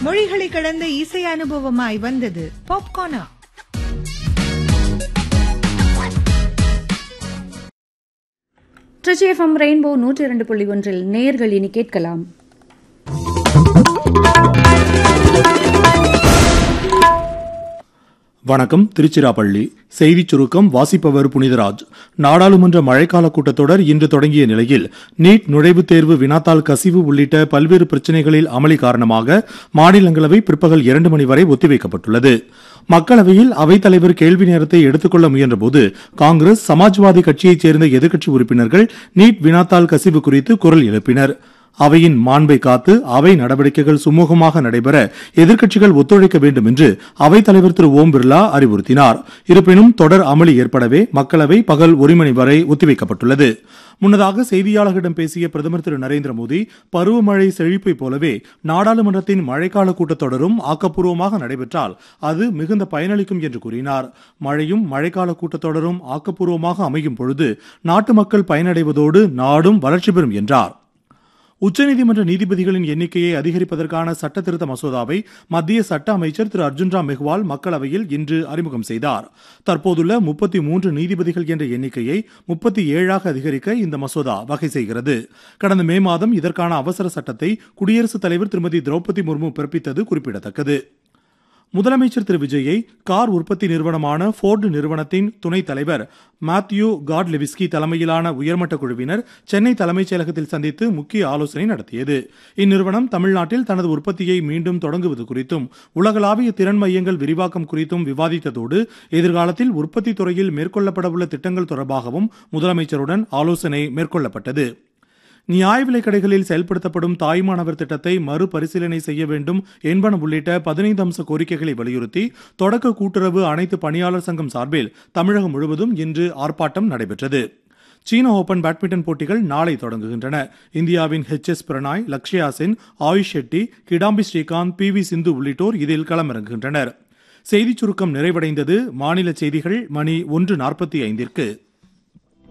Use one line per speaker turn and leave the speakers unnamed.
மொழிகளை கடந்த இசை அனுபவமாய் வந்தது பாப்கார்னா
ட்ரிச்சி எஃப்எம் ரெயின்போ நூற்றி இரண்டு புள்ளி ஒன்றில் நேயர்கள் இனி கேட்கலாம்
வணக்கம் திருச்சிராப்பள்ளி செய்திச் சுருக்கம் வாசிப்பவர் புனிதராஜ் நாடாளுமன்ற மழைக்கால கூட்டத்தொடர் இன்று தொடங்கிய நிலையில் நீட் நுழைவுத் தேர்வு வினாத்தாள் கசிவு உள்ளிட்ட பல்வேறு பிரச்சினைகளில் அமளி காரணமாக மாநிலங்களவை பிற்பகல் இரண்டு மணி வரை ஒத்திவைக்கப்பட்டுள்ளது மக்களவையில் அவைத்தலைவர் கேள்வி நேரத்தை எடுத்துக்கொள்ள முயன்றபோது காங்கிரஸ் சமாஜ்வாதி கட்சியைச் சேர்ந்த எதிர்க்கட்சி உறுப்பினர்கள் நீட் வினாத்தாள் கசிவு குறித்து குரல் எழுப்பினர் அவையின் மாண்பை காத்து அவை நடவடிக்கைகள் சுமூகமாக நடைபெற எதிர்க்கட்சிகள் ஒத்துழைக்க வேண்டும் என்று அவைத்தலைவர் திரு ஓம் பிர்லா அறிவுறுத்தினார் இருப்பினும் தொடர் அமளி ஏற்படவே மக்களவை பகல் ஒரு மணி வரை ஒத்திவைக்கப்பட்டுள்ளது முன்னதாக செய்தியாளர்களிடம் பேசிய பிரதமர் திரு நரேந்திர மோடி பருவமழை செழிப்பை போலவே நாடாளுமன்றத்தின் மழைக்கால கூட்டத்தொடரும் ஆக்கப்பூர்வமாக நடைபெற்றால் அது மிகுந்த பயனளிக்கும் என்று கூறினார் மழையும் மழைக்கால கூட்டத்தொடரும் ஆக்கப்பூர்வமாக அமையும் பொழுது நாட்டு மக்கள் பயனடைவதோடு நாடும் வளர்ச்சி பெறும் என்றார் உச்சநீதிமன்ற நீதிபதிகளின் எண்ணிக்கையை அதிகரிப்பதற்கான சட்ட திருத்த மசோதாவை மத்திய சட்ட அமைச்சர் திரு அர்ஜுன் ராம் மெஹ்வால் மக்களவையில் இன்று அறிமுகம் செய்தார் தற்போதுள்ள முப்பத்தி மூன்று நீதிபதிகள் என்ற எண்ணிக்கையை முப்பத்தி ஏழாக அதிகரிக்க இந்த மசோதா வகை செய்கிறது கடந்த மே மாதம் இதற்கான அவசர சட்டத்தை குடியரசுத் தலைவர் திருமதி திரௌபதி முர்மு பிறப்பித்தது குறிப்பிடத்தக்கது முதலமைச்சர் திரு விஜயை கார் உற்பத்தி நிறுவனமான ஃபோர்டு நிறுவனத்தின் துணைத் தலைவர் மேத்யூ காட்லெவிஸ்கி தலைமையிலான உயர்மட்ட குழுவினர் சென்னை தலைமைச் செயலகத்தில் சந்தித்து முக்கிய ஆலோசனை நடத்தியது இந்நிறுவனம் தமிழ்நாட்டில் தனது உற்பத்தியை மீண்டும் தொடங்குவது குறித்தும் உலகளாவிய திறன் மையங்கள் விரிவாக்கம் குறித்தும் விவாதித்ததோடு எதிர்காலத்தில் உற்பத்தி துறையில் மேற்கொள்ளப்படவுள்ள திட்டங்கள் தொடர்பாகவும் முதலமைச்சருடன் ஆலோசனை மேற்கொள்ளப்பட்டது நியாய விலைக் கடைகளில் செயல்படுத்தப்படும் தாய்மானவர் திட்டத்தை மறுபரிசீலனை செய்ய வேண்டும் என்பன உள்ளிட்ட பதினைந்து அம்ச கோரிக்கைகளை வலியுறுத்தி தொடக்க கூட்டுறவு அனைத்து பணியாளர் சங்கம் சார்பில் தமிழகம் முழுவதும் இன்று ஆர்ப்பாட்டம் நடைபெற்றது சீன ஓபன் பேட்மிண்டன் போட்டிகள் நாளை தொடங்குகின்றன இந்தியாவின் H S Prannoy Lakshya Sen Ayush Shetty Kidambi Srikanth P V Sindhu உள்ளிட்டோர் இதில் களமிறங்குகின்றனர் செய்திச் சுருக்கம் நிறைவடைந்தது மாநில செய்திகள் மணி ஒன்று நாற்பத்தி ஐந்திற்கு